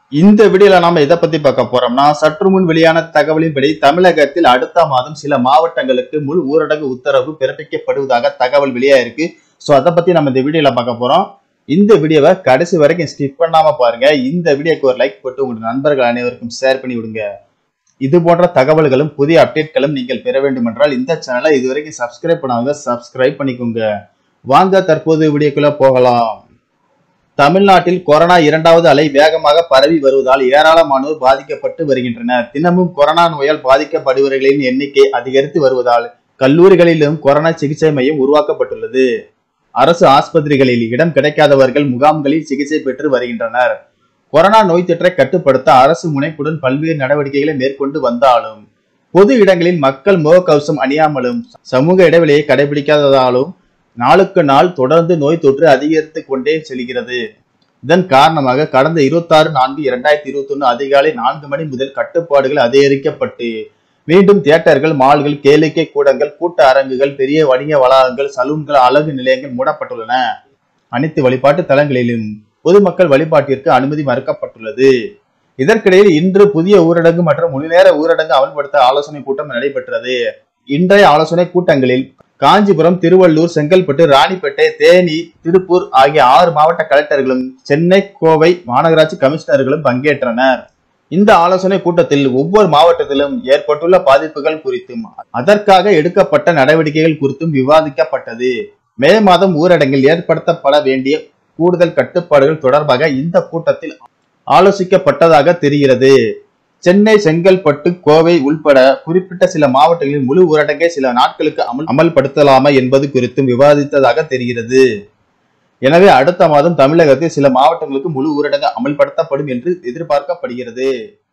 இந்த வீடியோல நாம எதை பத்தி பார்க்க போறோம்னா சற்று முன் வெளியான தகவலின்படி தமிழகத்தில் அடுத்த மாதம் சில மாவட்டங்களுக்கு முழு ஊரடங்கு உத்தரவு பிறப்பிக்கப்படுவதாக தகவல் வெளியாயிருக்கு சோ அதை பத்தி நம்ம இந்த வீடியோல பார்க்க போறோம் இந்த வீடியோவை கடைசி வரைக்கும் ஸ்கிப் பண்ணாம பாருங்க இந்த வீடியோக்கு ஒரு லைக் போட்டு உங்க நண்பர்கள் அனைவருக்கும் ஷேர் பண்ணி விடுங்க இது போன்ற தகவல்களும் புதிய அப்டேட்களும் நீங்கள் பெற வேண்டும் என்றால் இந்த சேனலை இதுவரைக்கும் சப்ஸ்கிரைப் பண்ணாங்க சப்ஸ்கிரைப் பண்ணிக்கோங்க வாங்க தற்போது வீடியோக்குள்ள போகலாம் தமிழ்நாட்டில் கொரோனா இரண்டாவது அலை வேகமாக பரவி வருவதால் ஏராளமானோர் பாதிக்கப்பட்டு வருகின்றனர் தினமும் கொரோனா நோயால் பாதிக்கப்படுபவர்களின் எண்ணிக்கை அதிகரித்து வருவதால் கல்லூரிகளிலும் கொரோனா சிகிச்சை மையம் உருவாக்கப்பட்டுள்ளது அரசு ஆஸ்பத்திரிகளில் இடம் கிடைக்காதவர்கள் முகாம்களில் சிகிச்சை பெற்று வருகின்றனர் கொரோனா நோய் தொற்றை கட்டுப்படுத்த அரசு முனைப்புடன் பல்வேறு நடவடிக்கைகளை மேற்கொண்டு வந்தாலும் பொது இடங்களில் மக்கள் முகக்கவசம் அணியாமலும் சமூக இடைவெளியை கடைபிடிக்காததாலும் நாளுக்கு நாள் தொடர்ந்து நோய் தொற்று அதிகரித்து கொண்டே செல்கிறது இதன் காரணமாக கடந்த இருபத்தாறு நான்கு இரண்டாயிரத்தி இருபத்தி ஒன்று அதிகாலை நான்கு மணி முதல் கட்டுப்பாடுகள் அதிகரிக்கப்பட்டு மீண்டும் தியேட்டர்கள் மால்கள் கேளிக்கை கூடங்கள் கூட்ட அரங்குகள் பெரிய வணிக வளாகங்கள் சலூன்கள் அழகு நிலையங்கள் மூடப்பட்டுள்ளன அனைத்து வழிபாட்டு தலங்களிலும் பொதுமக்கள் வழிபாட்டிற்கு அனுமதி மறுக்கப்பட்டுள்ளது இதற்கிடையில் இன்று புதிய ஊரடங்கு மற்றும் முழுநேர ஊரடங்கு அமல்படுத்த ஆலோசனை கூட்டம் நடைபெற்றது இன்றைய ஆலோசனை கூட்டங்களில் காஞ்சிபுரம் திருவள்ளூர் செங்கல்பட்டு ராணிப்பேட்டை தேனி திருப்பூர் ஆகிய ஆறு மாவட்ட கலெக்டர்களும் சென்னை கோவை மாநகராட்சி கமிஷனர்களும் பங்கேற்றனர் இந்த ஆலோசனை கூட்டத்தில் ஒவ்வொரு மாவட்டத்திலும் ஏற்பட்டுள்ள பாதிப்புகள் குறித்தும் அதற்காக எடுக்கப்பட்ட நடவடிக்கைகள் குறித்தும் விவாதிக்கப்பட்டது மே மாதம் ஊரடங்கில் ஏற்படுத்தப்பட வேண்டிய கூடுதல் கட்டுப்பாடுகள் தொடர்பாக இந்த கூட்டத்தில் ஆலோசிக்கப்பட்டதாக தெரிகிறது சென்னை செங்கல்பட்டு கோவை உள்பட குறிப்பிட்ட சில மாவட்டங்களில் முழு ஊரடங்கை சில நாட்களுக்கு அமல் அமல்படுத்தலாமா என்பது குறித்தும் விவாதித்ததாக தெரிகிறது எனவே அடுத்த மாதம் தமிழகத்தில் சில மாவட்டங்களுக்கு முழு ஊரடங்கு அமல்படுத்தப்படும் என்று எதிர்பார்க்கப்படுகிறது